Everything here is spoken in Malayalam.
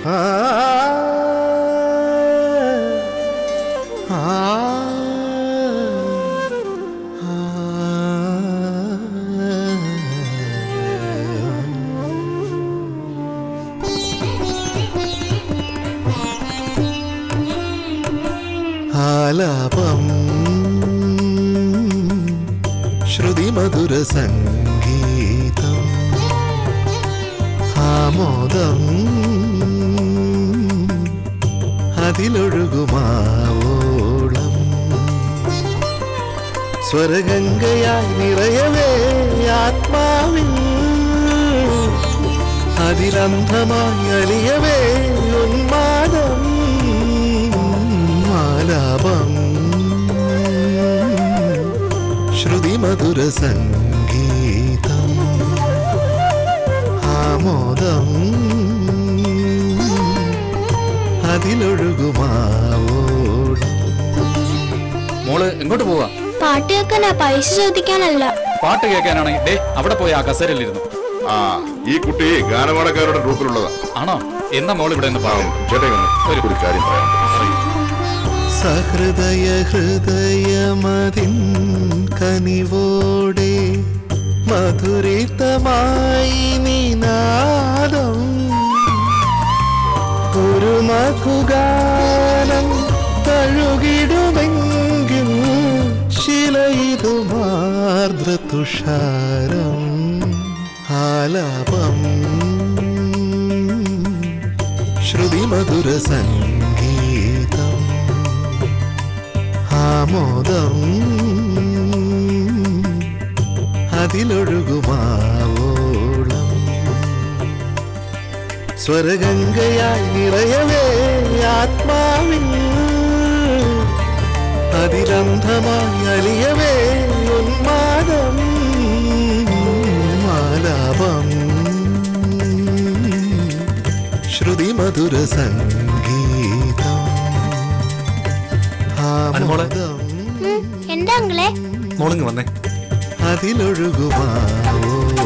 ആ ആ ആലാപം ശ്രുതിമധുര സംഗീതം ആമോദം അതിലൊഴുകുമാവോളം സ്വരഗംഗയായി നിറയവേ ആത്മാവിൽ അതിലന്ധമായി അലിയവേ ഉന്മാദം ആലാപം ശ്രുതിമധുര സംഗീതം ആമോദം അതിലൊഴുകുമാവോളം മോള് എങ്ങോട്ട് പോവാ പാട്ട് കേൾക്കാനാ പൈസ ചോദിക്കാനല്ല പാട്ട് കേൾക്കാനാണെങ്കിൽ ഡേ അവിടെ പോയി ആ കസേരയിലിരുന്നു ആ ഈ കുട്ടി ഗാനപാടക്കാരുടെ ഗ്രൂപ്പിലുള്ളതാ ആണോ എന്നാ മോൾ ഇവിടെ നിന്ന് പാവം പാവം ചേട്ടൻ വന്ന് ഒരു ഒരു കാര്യം പറയാം സഹൃദയ ഹൃദയമതിൻ കനിവോടെ മധുരിതമായി നിനാദം ഒരു മധുഗാനം തഴുകിടുമെങ്കിൽ ശിലയിതു മാർദ്രതുഷാരം ആലാപം ശ്രുതിമധുര സംഗീതം ആമോദം അതിലൊഴുകുമാവോളം സ്വരഗംഗയായി നിറയവേ ആത്മാവിൽ അതിരന്ധമായി അലിയവേ ഉന്മാദം മാലാപം ശ്രുതിമധുര സംഗീതം ആമോദം എന്താ അങ്ങളെ മോളിങ് വന്നേ അതിലൊഴുകുമാവോ